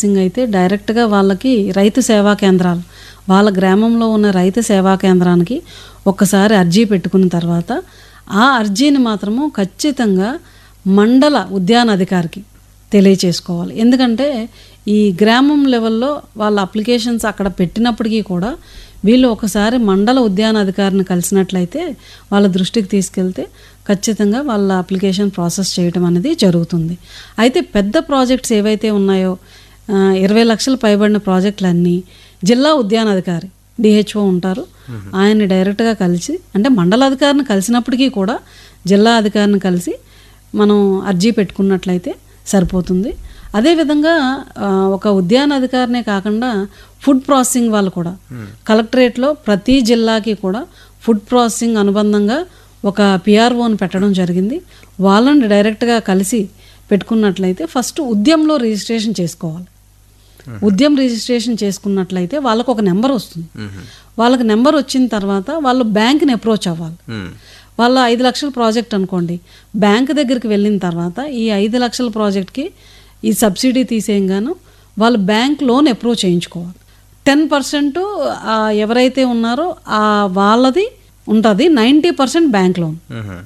Processing అయితే డైరెక్ట్గా వాళ్ళకి రైతు సేవా కేంద్రాలు వాళ్ళ గ్రామంలో ఉన్న రైతు సేవా కేంద్రానికి ఒక్కసారి అర్జీ పెట్టుకున్న తర్వాత ఆ అర్జీని మాత్రము ఖచ్చితంగా మండల ఉద్యాన అధికారికి తెలియచేసుకోవాలి ఎందుకంటే ఈ గ్రామం లెవెల్లో వాళ్ళ అప్లికేషన్స్ అక్కడ పెట్టినప్పటికీ కూడా వీళ్ళు ఒకసారి మండల ఉద్యాన అధికారిని కలిసినట్లయితే వాళ్ళ దృష్టికి తీసుకెళ్తే ఖచ్చితంగా వాళ్ళ అప్లికేషన్ ప్రాసెస్ చేయడం అనేది జరుగుతుంది అయితే పెద్ద ప్రాజెక్ట్స్ ఏవైతే ఉన్నాయో ఆ, ఇరవై లక్షలు పైబడిన ప్రాజెక్టులన్నీ జిల్లా ఉద్యాన అధికారి డిహెచ్ఓ ఉంటారు ఆయన్ని డైరెక్ట్గా కలిసి అంటే మండల అధికారిని కలిసినప్పటికీ కూడా జిల్లా అధికారిని కలిసి మనం అర్జీ పెట్టుకున్నట్లయితే సరిపోతుంది అదేవిధంగా ఆ, ఒక ఉద్యాన అధికారినే కాకుండా ఫుడ్ ప్రాసెసింగ్ వాళ్ళు కూడా కలెక్టరేట్లో ప్రతి జిల్లాకి కూడా ఫుడ్ ప్రాసెసింగ్ అనుబంధంగా ఒక పిఆర్ఓని పెట్టడం జరిగింది వాళ్ళని డైరెక్ట్గా కలిసి పెట్టుకున్నట్లయితే ఫస్ట్ ఉద్యమంలో రిజిస్ట్రేషన్ చేసుకోవాలి ఉద్యమ రిజిస్ట్రేషన్ చేసుకున్నట్లయితే వాళ్ళకు ఒక నెంబర్ వస్తుంది వాళ్ళకి నెంబర్ వచ్చిన తర్వాత వాళ్ళు బ్యాంక్ని అప్రోచ్ అవ్వాలి వాళ్ళ ఐదు లక్షల ప్రాజెక్ట్ అనుకోండి బ్యాంక్ దగ్గరికి వెళ్ళిన తర్వాత ఈ ఐదు లక్షల ప్రాజెక్ట్కి ఈ సబ్సిడీ తీసేయంగాను వాళ్ళు బ్యాంక్ లోన్ అప్రూవ్ చేయించుకోవాలి టెన్ పర్సెంట్ ఎవరైతే ఉన్నారో ఆ వాళ్ళది ఉంటుంది నైంటీ పర్సెంట్ బ్యాంక్ లోన్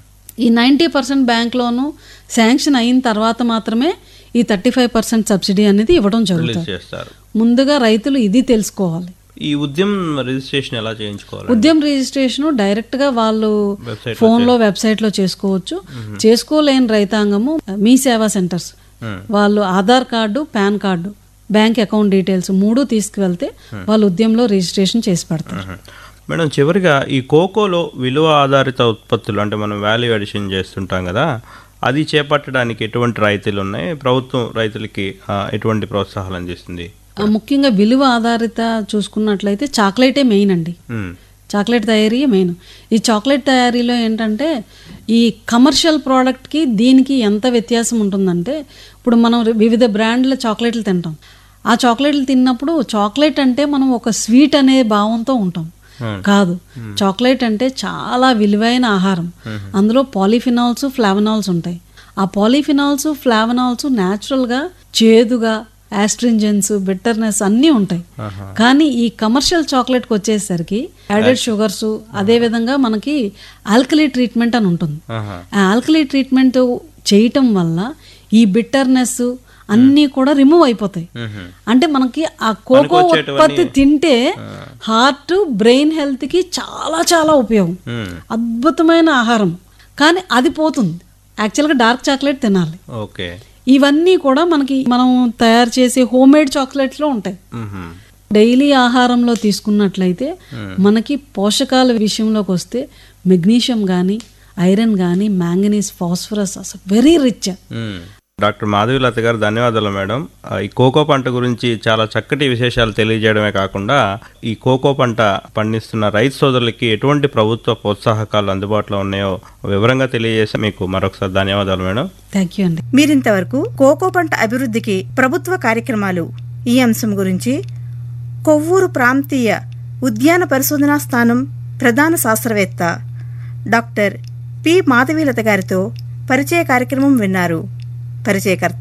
ఈ ninety percent bank loan sanction అయిన తర్వాత మాత్రమే ఈ థర్టీ ఫైవ్ పర్సెంట్ సబ్సిడీ అనేది ఇవ్వడం జరుగుతుంది చేస్తారు ముందుగా రైతులు ఇది తెలుసుకోవాలి ఈ ఉద్యమం రిజిస్ట్రేషన్ ఎలా చేయించుకోవాలి ఉద్యమ రిజిస్ట్రేషన్ డైరెక్ట్ గా వాళ్ళు వెబ్సైట్ ఫోన్ లో వెబ్సైట్ లో చేసుకోవచ్చు చేసుకోలేని రైతాంగము మీ సేవా సెంటర్స్ మ్మ్. వాళ్ళు Aadhaar card PAN card bank account details మూడు తీసుకువెళ్తే వాళ్ళు ఉద్యమంలో రిజిస్ట్రేషన్ చేసి పెడతారు మ్మ్. మేడం చివరిగా ఈ కోకోలో విలువ ఆధారిత ఉత్పత్తులు అంటే మనం వాల్యూ అడిషన్ చేస్తుంటాం కదా అది చేపట్టడానికి ఎటువంటి రైతులు ఉన్నాయి ప్రభుత్వం రైతులకి ఆ, ఎటువంటి ప్రోత్సాహాలు అందిస్తుంది ఆ, ముఖ్యంగా విలువ ఆధారిత చూసుకున్నట్లయితే చాక్లెటే మెయిన్ అండి మ్మ్. చాక్లెట్ తయారీ మెయిన్ ఈ చాక్లెట్ తయారీలో ఏంటంటే ఈ కమర్షియల్ ప్రోడక్ట్కి దీనికి ఎంత వ్యత్యాసం ఉంటుందంటే ఇప్పుడు మనం వివిధ బ్రాండ్ల చాక్లెట్లు తింటాం ఆ చాక్లెట్లు తిన్నప్పుడు చాక్లెట్ అంటే మనం ఒక స్వీట్ అనే భావంతో ఉంటాం కాదు చాక్లెట్ అంటే చాలా విలువైన ఆహారం అందులో పాలిఫినాల్స్ ఫ్లావనాల్స్ ఉంటాయి ఆ పాలిఫినాల్స్ ఫ్లావనాల్స్ న్యాచురల్గా చేదుగా యాస్ట్రింజెన్స్ బిట్టర్నెస్ అన్నీ ఉంటాయి కానీ ఈ కమర్షియల్ చాక్లెట్కి వచ్చేసరికి యాడెడ్ షుగర్స్ అదేవిధంగా మనకి ఆల్కలీ ట్రీట్మెంట్ అని ఉంటుంది ఆహా. ఆ ఆల్కలీ ట్రీట్మెంట్ చేయటం వల్ల ఈ బిట్టర్నెస్ అన్నీ కూడా రిమూవ్ అయిపోతాయి మ్మ్. అంటే మనకి ఆ కోకో ఉత్పత్తి తింటే హార్ట్ బ్రెయిన్ హెల్త్ కి చాలా చాలా ఉపయోగం మ్మ్. అద్భుతమైన ఆహారం కానీ అది పోతుంది యాక్చువల్గా డార్క్ చాక్లెట్ తినాలి ఓకే ఇవన్నీ కూడా మనకి మనం తయారు చేసే హోమ్ మేడ్ చాక్లెట్స్లో ఉంటాయి మ్మ్. డైలీ ఆహారంలో తీసుకున్నట్లయితే మనకి పోషకాల విషయంలోకి వస్తే మెగ్నీషియం కానీ ఐరన్ కానీ మ్యాంగనీస్ ఫాస్ఫరస్ అసలు వెరీ రిచ్ మ్మ్. డాక్టర్ మాధవిలత గారు ధన్యవాదాలు మేడం ఆ, ఈ కోకో పంట గురించి చాలా చక్కటి విశేషాలు తెలియజేయడమే కాకుండా ఈ కోకో పంట పండిస్తున్న రైతు సోదరులకి ఎటువంటి ప్రభుత్వ ప్రోత్సాహకాలు అందుబాటులో ఉన్నాయో వివరంగా తెలియజేసి మీకు మరొకసారి ధన్యవాదాలు మేడం థ్యాంక్ యూ అండి మీరింతవరకు కోకో పంట అభివృద్ధికి ప్రభుత్వ కార్యక్రమాలు ఈ అంశం గురించి కొవ్వూరు ప్రాంతీయ ఉద్యాన పరిశోధనా స్థానం ప్రధాన శాస్త్రవేత్త డాక్టర్ పి మాధవీలత గారితో పరిచయ కార్యక్రమం విన్నారు పరిచయకర్త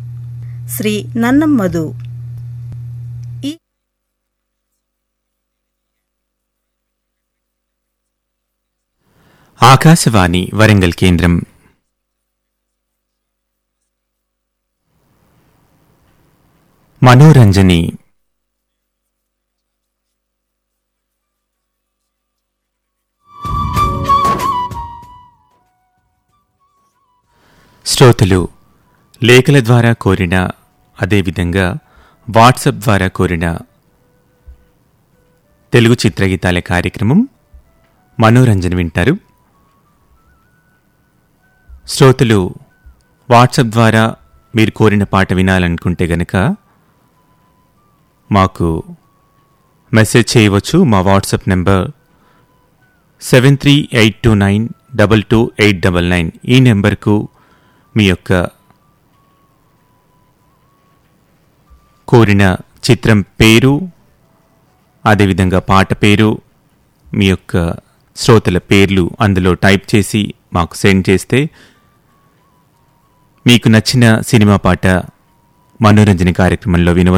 శ్రీ నన్నం మధు ఈ ఆకాశవాణి వరంగల్ కేంద్రం మనోరంజని శ్రోతలు లేఖల ద్వారా కోరిన అదేవిధంగా వాట్సాప్ ద్వారా కోరిన తెలుగు చిత్రగీతాల కార్యక్రమం మనోరంజన వింటారు శ్రోతలు వాట్సాప్ ద్వారా మీరు కోరిన పాట వినాలనుకుంటే గనక మాకు మెసేజ్ చేయవచ్చు మా WhatsApp number seven three eight two nine double two eight double nine ఈ నెంబర్కు మీ యొక్క కోరిన చిత్రం పేరు అదేవిధంగా పాట పేరు మీ యొక్క శ్రోతల పేర్లు అందులో టైప్ చేసి మాకు సెండ్ చేస్తే మీకు నచ్చిన సినిమా పాట మనోరంజన కార్యక్రమంలో వినవచ్చు